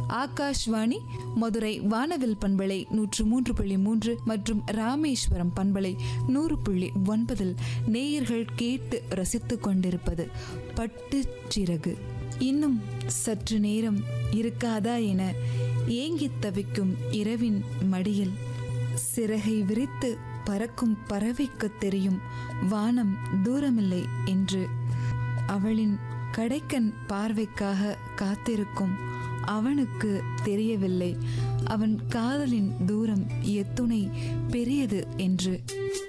ஆகாஷ்வாணி மதுரை வானவில் பண்பலை நூற்று மூன்று புள்ளி மூன்று மற்றும் ராமேஸ்வரம் பண்பலை நூறு புள்ளி ஒன்பதில் நேயர்கள் கேட்டு ரசித்துக் கொண்டிருப்பது பட்டுச் சிறகு இன்னும் சற்று நேரம் இருக்காதா என ஏங்கித் தவிக்கும் இரவின் மடியில் சிறகை விரித்து பறக்கும் பறவைக்குத் தெரியும் வானம் தூரமில்லை என்று அவளின் கடைக்கண் பார்வைக்காக காத்திருக்கும் அவனுக்கு தெரியவில்லை அவன் காதலின் தூரம் எத்துணை பெரியது என்று